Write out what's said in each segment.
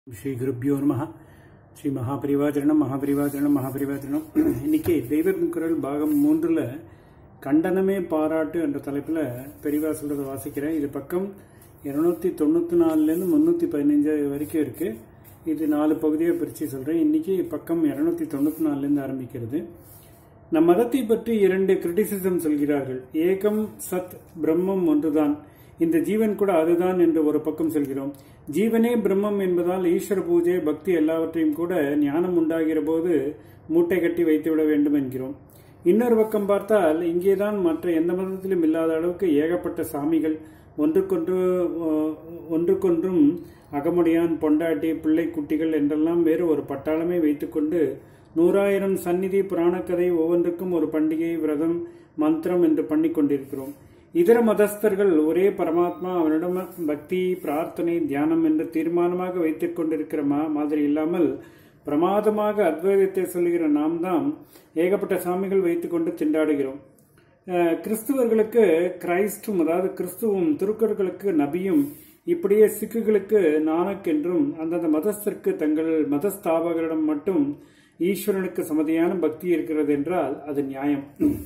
ஸ்ரீ குருப்பியோ நம ஸ்ரீ மகாபரிவாச்சரணம் மகாபரிவாச்சரணம் மகாபரிவாச்சரணம் இன்னைக்கு தெய்வத்தின் குரல் பாகம் மூன்றில் கண்டனமே பாராட்டு என்ற தலைப்பில் பெரியவா சொல்கிறத வாசிக்கிறேன் இது பக்கம் இரநூத்தி தொண்ணூற்றி நாலுலேருந்து முந்நூற்றி பதினஞ்சு வரைக்கும் இருக்குது இது நாலு பகுதியாக பிரித்து சொல்கிறேன் இன்னைக்கு பக்கம் இரநூத்தி தொண்ணூற்றி நாலுலேருந்து ஆரம்பிக்கிறது நம் மதத்தை பற்றி இரண்டு கிரிட்டிசிசம் சொல்கிறார்கள் ஏகம் சத் பிரம்மம் ஒன்றுதான் இந்த ஜீவன் கூட அதுதான் என்று ஒரு பக்கம் சொல்கிறோம் ஜீவனே பிரம்மம் என்பதால் ஈஸ்வர பூஜை பக்தி எல்லாவற்றையும் கூட ஞானம் உண்டாகிற போது மூட்டை கட்டி வைத்துவிட வேண்டும் என்கிறோம் இன்னொரு பக்கம் பார்த்தால் இங்கேதான் மற்ற எந்த மதத்திலும் இல்லாத அளவுக்கு ஏகப்பட்ட சாமிகள் ஒன்றுக்கொன்று அஹ், ஒன்றுக்கொன்றும் அகமுடையான் பொண்டாட்டி பிள்ளை குட்டிகள் என்றெல்லாம் வேறு ஒரு பட்டாளமே வைத்துக்கொண்டு நூறாயிரம் சந்நிதி புராணக்கதை ஒவ்வொன்றுக்கும் ஒரு பண்டிகை விரதம் மந்திரம் என்று பண்ணிக் கொண்டிருக்கிறோம் இதர மதஸ்தர்கள் ஒரே பரமாத்மா அவனிடம் பக்தி பிரார்த்தனை தியானம் என்று தீர்மானமாக வைத்துக் கொண்டிருக்கிற மா- மாதிரி இல்லாமல் பிரமாதமாக அத்வைதத்தை சொல்லுகிற நாம் தான் ஏகப்பட்ட சாமிகள் வைத்துக்கொண்டு திண்டாடுகிறோம் அஹ், கிறிஸ்துவர்களுக்கு கிரைஸ்டும் அதாவது கிறிஸ்துவும் துருக்கர்களுக்கு நபியும் இப்படியே சிக்குகளுக்கு நானக் என்றும் அந்தந்த மதஸ்தருக்கு தங்கள் மதஸ்தாபகரிடம் மட்டும் ஈஸ்வரனுக்கு சமதியான பக்தி இருக்கிறது என்றால் அது நியாயம்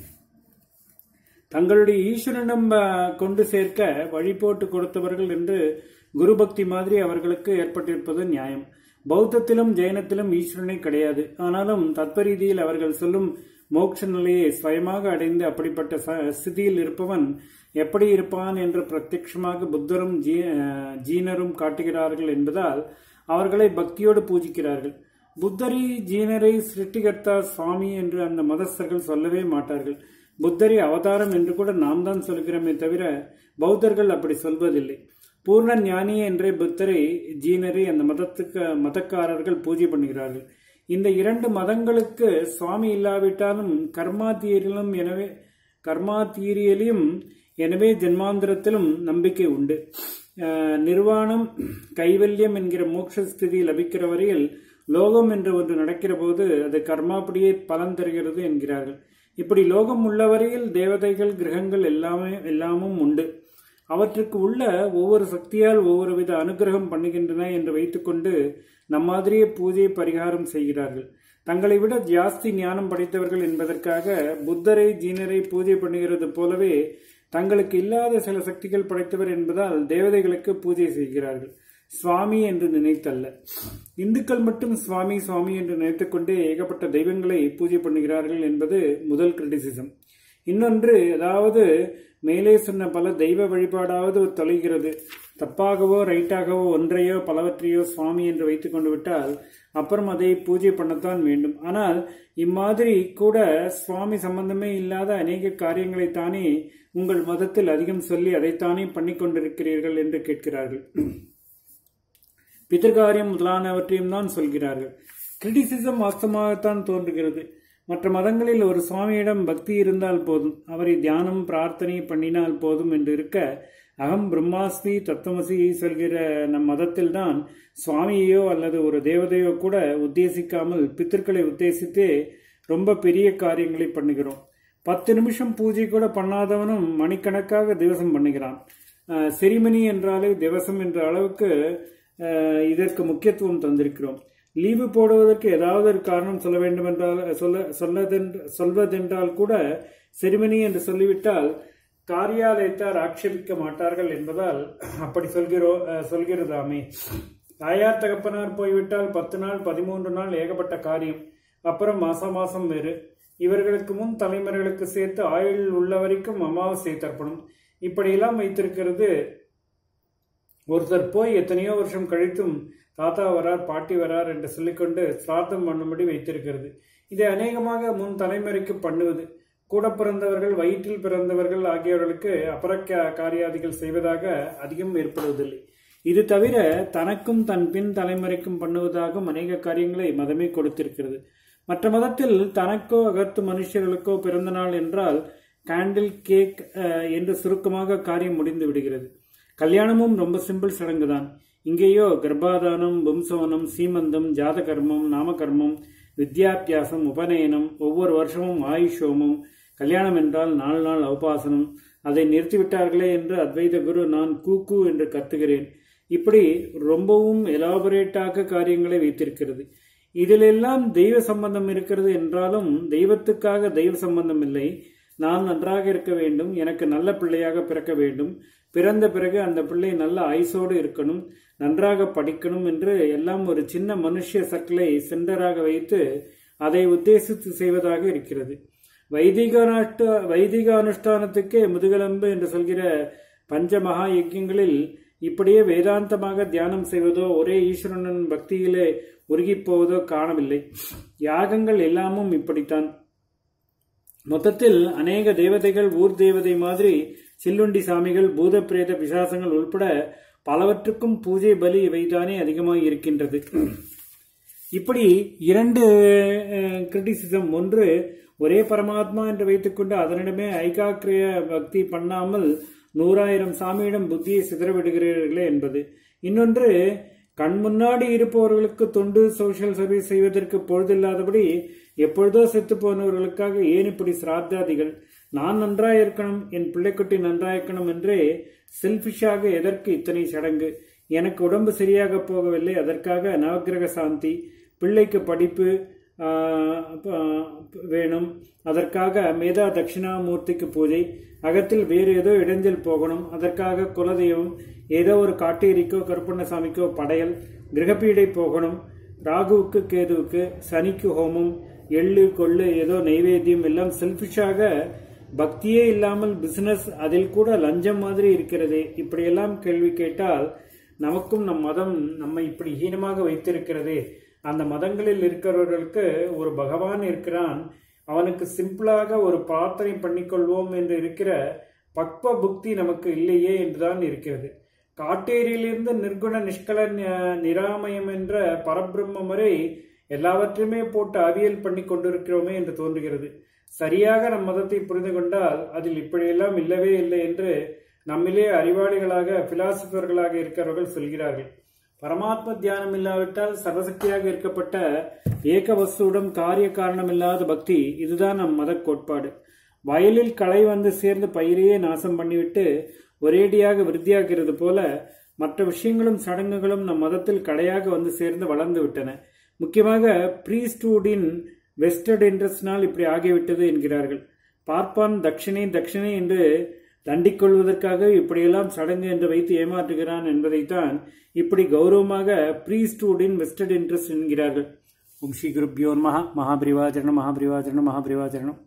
தங்களுடைய ஈஸ்வரனிடம் அஹ், கொண்டு சேர்க்க வழி போட்டு கொடுத்தவர்கள் என்று குரு பக்தி மாதிரி அவர்களுக்கு ஏற்பட்டிருப்பது நியாயம் பௌத்தத்திலும் ஜெயினத்திலும் ஈஸ்வரனே கிடையாது ஆனாலும் தத்வரீதியில் அவர்கள் சொல்லும் மோட்ச நிலையை சுயமாக அடைந்து அப்படிப்பட்ட ச- ஸ்திதியில் இருப்பவன் எப்படி இருப்பான் என்று பிரத்யட்சமாக புத்தரும் ஜீ- அஹ், ஜீனரும் காட்டுகிறார்கள் என்பதால் அவர்களை பக்தியோடு பூஜிக்கிறார்கள் புத்தரி ஜீனரை சிருஷ்டிகர்த்தா சுவாமி என்று அந்த மதஸ்தர்கள் சொல்லவே மாட்டார்கள் புத்தரி அவதாரம் என்று கூட நாம் தான் சொல்கிறோமே தவிர பௌத்தர்கள் அப்படி சொல்வதில்லை பூர்ண ஞானி என்றே புத்தரை ஜீனரை அந்த மதத்துக்கு மதக்காரர்கள் பூஜை பண்ணுகிறார்கள் இந்த இரண்டு மதங்களுக்கு சுவாமி இல்லாவிட்டாலும் கர்மா தீரிலும் எனவே கர்மா தீரியலியும் எனவே ஜென்மாந்திரத்திலும் நம்பிக்கை உண்டு அஹ், நிர்வாணம் கைவல்யம் என்கிற மோட்ச ஸ்திதி லபிக்கிற வரையில் லோகம் என்று ஒன்று நடக்கிற போது அது கர்மாப்படியே பலன் தருகிறது என்கிறார்கள் இப்படி லோகம் உள்ளவரையில் தேவதைகள் கிரகங்கள் எல்லாமே எல்லாமும் உண்டு அவற்றுக்கு உள்ள ஒவ்வொரு சக்தியால் ஒவ்வொரு வித அனுகிரகம் பண்ணுகின்றன என்று வைத்துக்கொண்டு நம் மாதிரியே பூஜை பரிகாரம் செய்கிறார்கள் தங்களை விட ஜாஸ்தி ஞானம் படைத்தவர்கள் என்பதற்காக புத்தரை ஜீனரை பூஜை பண்ணுகிறது போலவே தங்களுக்கு இல்லாத சில சக்திகள் படைத்தவர் என்பதால் தேவதைகளுக்கு பூஜை செய்கிறார்கள் சுவாமி என்று நினைத்தல்ல இந்துக்கள் மட்டும் சுவாமி சுவாமி என்று நினைத்துக்கொண்டே ஏகப்பட்ட தெய்வங்களை பூஜை பண்ணுகிறார்கள் என்பது முதல் கிரிட்டிசிசம் இன்னொன்று அதாவது மேலே சொன்ன பல தெய்வ வழிபாடாவது தொலைகிறது தப்பாகவோ ரைட்டாகவோ ஒன்றையோ பலவற்றையோ சுவாமி என்று வைத்துக் கொண்டு விட்டால் அப்புறம் அதை பூஜை பண்ணத்தான் வேண்டும் ஆனால் இம்மாதிரி கூட சுவாமி சம்பந்தமே இல்லாத அநேக காரியங்களைத்தானே உங்கள் மதத்தில் அதிகம் சொல்லி அதைத்தானே பண்ணிக் கொண்டிருக்கிறீர்கள் என்று கேட்கிறார்கள் பிதர்காரியம் முதலானவற்றையும் தான் சொல்கிறார்கள் கிரிட்டிசிசம் வாஸ்தவமாகத்தான் தோன்றுகிறது மற்ற மதங்களில் ஒரு சுவாமியிடம் பக்தி இருந்தால் போதும் அவரை தியானம் பிரார்த்தனை பண்ணினால் போதும் என்று இருக்க அகம் பிரம்மாஸ்மி தத்துவமசி சொல்கிற நம் மதத்தில்தான் சுவாமியையோ அல்லது ஒரு தேவதையோ கூட உத்தேசிக்காமல் பித்தர்களை உத்தேசித்தே ரொம்ப பெரிய காரியங்களை பண்ணுகிறோம் பத்து நிமிஷம் பூஜை கூட பண்ணாதவனும் மணிக்கணக்காக திவசம் பண்ணுகிறான் அஹ், செரிமனி என்றாலே திவசம் என்ற அளவுக்கு அஹ், இதற்கு முக்கியத்துவம் தந்திருக்கிறோம் லீவு போடுவதற்கு ஏதாவது ஒரு காரணம் சொல்ல வேண்டும் என்றால் சொல்ல சொல்லதென்று சொல்வதென்றால் கூட செரிமனி என்று சொல்லிவிட்டால் காரியாலயத்தார் ஆட்சேபிக்க மாட்டார்கள் என்பதால் அப்படி சொல்கிறோ அஹ், சொல்கிறதாமே தாயார் தகப்பனார் போய்விட்டால் பத்து நாள் பதிமூன்று நாள் ஏகப்பட்ட காரியம் அப்புறம் மாசம் மாசம் வேறு இவர்களுக்கு முன் தலைமுறைகளுக்கு சேர்த்து ஆயுள் உள்ள வரைக்கும் அமாவாசை தர்ப்பணம் இப்படியெல்லாம் வைத்திருக்கிறது ஒருத்தர் போய் எத்தனையோ வருஷம் கழித்தும் தாத்தா வரார் பாட்டி வரார் என்று சொல்லிக்கொண்டு சிரார்த்தம் பண்ணும்படி வைத்திருக்கிறது இதை அநேகமாக முன் தலைமுறைக்கு பண்ணுவது கூட பிறந்தவர்கள் வயிற்றில் பிறந்தவர்கள் ஆகியவர்களுக்கு அபர கா- காரியாதிகள் செய்வதாக அதிகம் ஏற்படுவதில்லை இது தவிர தனக்கும் தன் பின் தலைமுறைக்கும் பண்ணுவதாகவும் அநேக காரியங்களை மதமே கொடுத்திருக்கிறது மற்ற மதத்தில் தனக்கோ அகத்து மனுஷர்களுக்கோ பிறந்த நாள் என்றால் கேண்டில் கேக் அஹ், என்று சுருக்கமாக காரியம் முடிந்து விடுகிறது கல்யாணமும் ரொம்ப சிம்பிள் சடங்கு தான் இங்கேயோ கர்ப்பாதானம் வம்சவனம் சீமந்தம் ஜாதகர்மம் நாமகர்மம் வித்யாபியாசம் உபநயனம் ஒவ்வொரு வருஷமும் ஆயுஷோமம் கல்யாணம் என்றால் நாலு நாள் அவபாசனம் அதை நிறுத்திவிட்டார்களே என்று அத்வைத குரு நான் கூக்கு என்று கத்துகிறேன் இப்படி ரொம்பவும் எலாபரேட்டாக காரியங்களை வைத்திருக்கிறது இதிலெல்லாம் தெய்வ சம்பந்தம் இருக்கிறது என்றாலும் தெய்வத்துக்காக தெய்வ சம்பந்தம் இல்லை நான் நன்றாக இருக்க வேண்டும் எனக்கு நல்ல பிள்ளையாக பிறக்க வேண்டும் பிறந்த பிறகு அந்த பிள்ளை நல்ல ஐசோடு இருக்கணும் நன்றாக படிக்கணும் என்று எல்லாம் ஒரு சின்ன மனுஷ சர்க்கிளை சென்டராக வைத்து அதை உத்தேசித்து செய்வதாக இருக்கிறது வைதிக வைதிக அனுஷ்டானத்துக்கே முதுகெலும்பு என்று சொல்கிற பஞ்ச மகா யஜ்யங்களில் இப்படியே வேதாந்தமாக தியானம் செய்வதோ ஒரே ஈஸ்வரனின் பக்தியிலே உருகிப் போவதோ காணவில்லை யாகங்கள் எல்லாமும் இப்படித்தான் மொத்தத்தில் அநேக தேவதைகள் ஊர் தேவதை மாதிரி சில்லுண்டி சாமிகள் பூத பிரேத பிசாசங்கள் உள்பட பலவற்றுக்கும் பூஜை பலி இவைதானே அதிகமாக இருக்கின்றது இப்படி இரண்டு கிரிட்டிசிசம் ஒன்று ஒரே பரமாத்மா என்று வைத்துக்கொண்டு அதனிடமே ஐகாக்கிரிய பக்தி பண்ணாமல் நூறாயிரம் சாமியிடம் புத்தியை சிதறவிடுகிறீர்களே என்பது இன்னொன்று கண் முன்னாடி இருப்பவர்களுக்கு தொண்டு சோசியல் சர்வீஸ் செய்வதற்கு பொழுதில்லாதபடி எப்பொழுதோ செத்து போனவர்களுக்காக ஏன் இப்படி சிராத்தாதிகள் நான் நன்றாய் இருக்கணும் என் பிள்ளைக்குட்டி நன்றாயிருக்கணும் என்றே செல்பிஷாக எதற்கு இத்தனை சடங்கு எனக்கு உடம்பு சரியாக போகவில்லை அதற்காக நவக்கிரக சாந்தி பிள்ளைக்கு படிப்பு வேணும் அதற்காக மேதா தட்சிணாமூர்த்திக்கு பூஜை அகத்தில் வேறு ஏதோ இடைஞ்சல் போகணும் அதற்காக குலதெய்வம் ஏதோ ஒரு காட்டேரிக்கோ கருப்பண்ணசாமிக்கோ படையல் கிரகப்பீடை போகணும் ராகுவுக்கு கேதுவுக்கு சனிக்கு ஹோமம் எள்ளு கொள்ளு ஏதோ நைவேத்தியம் எல்லாம் செல்ஃபிஷாக பக்தியே இல்லாமல் பிசினஸ் அதில் கூட லஞ்சம் மாதிரி இருக்கிறதே இப்படியெல்லாம் கேள்வி கேட்டால் நமக்கும் நம் மதம் நம்மை இப்படி ஹீனமாக வைத்திருக்கிறதே அந்த மதங்களில் இருக்கிறவர்களுக்கு ஒரு பகவான் இருக்கிறான் அவனுக்கு சிம்பிளாக ஒரு பிரார்த்தனை பண்ணிக்கொள்வோம் என்று இருக்கிற பக்வ புக்தி நமக்கு இல்லையே என்றுதான் இருக்கிறது காட்டேரியிலிருந்து நிர்குண நிஷ்கல நிராமயம் என்ற பரபிரம்மம் வரை எல்லாவற்றையுமே போட்டு அவியல் பண்ணி கொண்டிருக்கிறோமே என்று தோன்றுகிறது சரியாக நம் மதத்தை புரிந்து கொண்டால் அதில் இப்படியெல்லாம் இல்லவே இல்லை என்று நம்மிலே அறிவாளிகளாக பிலாசபர்களாக இருக்கிறவர்கள் சொல்கிறார்கள் பரமாத்ம தியானம் இல்லாவிட்டால் சர்வசக்தியாக இருக்கப்பட்ட ஏக வஸ்துவிடம் காரிய காரணமில்லாத பக்தி இதுதான் நம் மத கோட்பாடு வயலில் களை வந்து சேர்ந்து பயிரையே நாசம் பண்ணிவிட்டு ஒரேடியாக விருத்தியாகிறது போல மற்ற விஷயங்களும் சடங்குகளும் நம் மதத்தில் கடையாக வந்து சேர்ந்து வளர்ந்து விட்டன முக்கியமாக ப்ரீஸ்டூடின் வெஸ்டர்ட் இன்ட்ரெஸ்டினால் இப்படி ஆகிவிட்டது என்கிறார்கள் பார்ப்பான் தட்சிணை தட்சிணை என்று தண்டிக் கொள்வதற்காக இப்படியெல்லாம் சடங்கு என்று வைத்து ஏமாற்றுகிறான் என்பதைத்தான் இப்படி கௌரவமாக ப்ரீஸ்டூடின் வெஸ்டர்ட் இன்ட்ரெஸ்ட் என்கிறார்கள் ஓம் ஸ்ரீ குருப்யோன் மகா மகாபிரிவாச்சரணம் மகாபிரிவாச்சரணம் மகாபிரிவாச்சரணம்